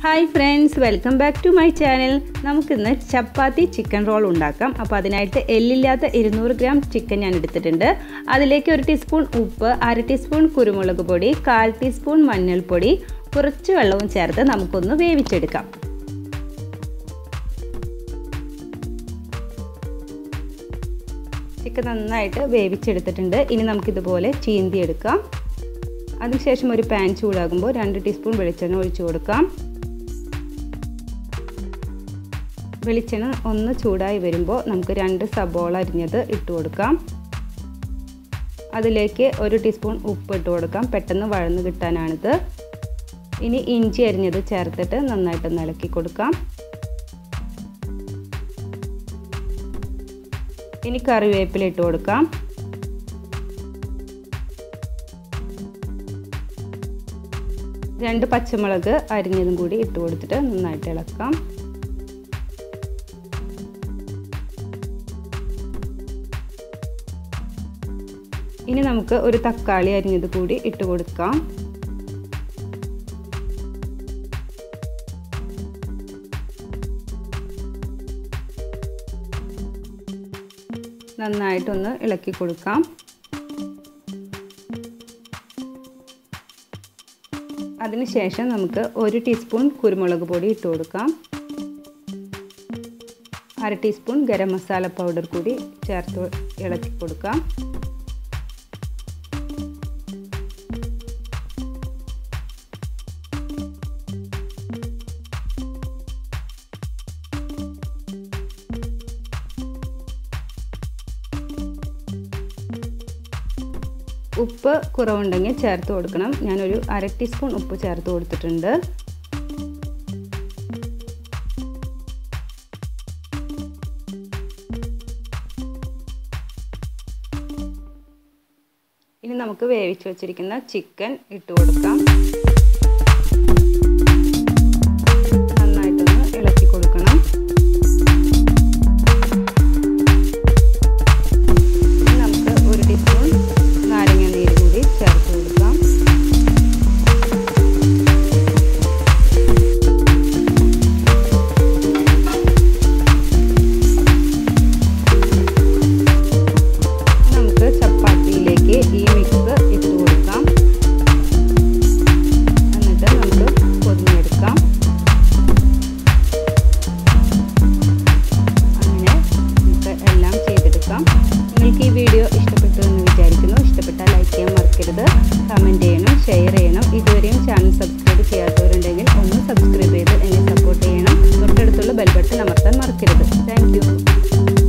hi friends welcome back to my channel നമുക്കിന്ന് chapati chicken roll ഉണ്ടാക്കാം അപ്പോൾ അതിനായിട്ട് എല്ലില്ലാത്ത ഇരുന്നൂറ് ഗ്രാം ചിക്കൻ ഞാൻ എടുത്തിട്ടുണ്ട് അതിലേക്ക് ഒരു ടീസ്പൂൺ ഉപ്പ് അര ടീസ്പൂൺ കുരുമുളക് പൊടി കാൽ ടീസ്പൂൺ മഞ്ഞൾപ്പൊടി കുറച്ച് വെള്ളവും ചേർത്ത് നമുക്കൊന്ന് വേവിച്ചെടുക്കാം ചിക്കൻ നന്നായിട്ട് വേവിച്ചെടുത്തിട്ടുണ്ട് ഇനി നമുക്കിതുപോലെ ചീന്തിയെടുക്കാം അതിനുശേഷം ഒരു പാൻ ചൂടാകുമ്പോൾ രണ്ട് ടീസ്പൂൺ വെളിച്ചെണ്ണ ഒഴിച്ചു കൊടുക്കാം വെളിച്ചെണ്ണ ഒന്ന് ചൂടായി വരുമ്പോൾ നമുക്ക് രണ്ട് സബോള അരിഞ്ഞത് ഇട്ട് കൊടുക്കാം അതിലേക്ക് ഒരു ടീസ്പൂൺ ഉപ്പ് ഇട്ട് കൊടുക്കാം പെട്ടെന്ന് വഴന്ന് കിട്ടാനാണിത് ഇനി ഇഞ്ചി അരിഞ്ഞത് ചേർത്തിട്ട് നന്നായിട്ടൊന്ന് ഇളക്കി കൊടുക്കാം ഇനി കറിവേപ്പില ഇട്ട് കൊടുക്കാം രണ്ട് പച്ചമുളക് അരിഞ്ഞതും കൂടി ഇട്ട് കൊടുത്തിട്ട് നന്നായിട്ട് ഇളക്കാം ഇനി നമുക്ക് ഒരു തക്കാളി അരിഞ്ഞത് കൂടി ഇട്ട് കൊടുക്കാം നന്നായിട്ടൊന്ന് ഇളക്കി കൊടുക്കാം അതിനുശേഷം നമുക്ക് ഒരു ടീസ്പൂൺ കുരുമുളക് പൊടി ഇട്ട് കൊടുക്കാം അര ടീസ്പൂൺ ഗരം മസാല പൗഡർ കൂടി ചേർത്ത് ഇളക്കി കൊടുക്കാം ഉപ്പ് കുറവുണ്ടെങ്കിൽ ചേർത്ത് കൊടുക്കണം ഞാനൊരു അര ടീസ്പൂൺ ഉപ്പ് ചേർത്ത് കൊടുത്തിട്ടുണ്ട് ഇനി നമുക്ക് വേവിച്ച് വെച്ചിരിക്കുന്ന ചിക്കൻ ഇട്ട് കൊടുക്കാം നന്നായിട്ടൊന്ന് ഇളക്കി കൊടുക്കണം നമുക്ക് ഒരു ടീസ്പൂൺ നാരങ്ങ നീര് കൂടി ചേർത്ത് കൊടുക്കാം നമുക്ക് ചപ്പാത്തിയിലേക്ക് ഈ മിക്സ് ഇട്ട് കൊടുക്കാം എന്നിട്ട് നമുക്ക് പൊതിഞ്ഞെടുക്കാം അങ്ങനെ നമുക്ക് എല്ലാം ചെയ്തെടുക്കാം നിങ്ങൾക്ക് ഈ വീഡിയോ ഇഷ്ടപ്പെട്ടു എന്ന് വിചാരിക്കുന്നു ഇഷ്ടപ്പെട്ടാൽ ലൈക്ക് ചെയ്യാൻ മറക്കരുത് കമൻറ്റ് ചെയ്യണം ഷെയർ ചെയ്യണം ഇതുവരെയും ചാനൽ സബ്സ്ക്രൈബ് ചെയ്യാത്തവരുണ്ടെങ്കിൽ ഒന്ന് സബ്സ്ക്രൈബ് ചെയ്ത് എന്നെ സപ്പോർട്ട് ചെയ്യണം തൊട്ടടുത്തുള്ള ബെൽ ബട്ടൺ അമർത്താൻ മറക്കരുത് താങ്ക്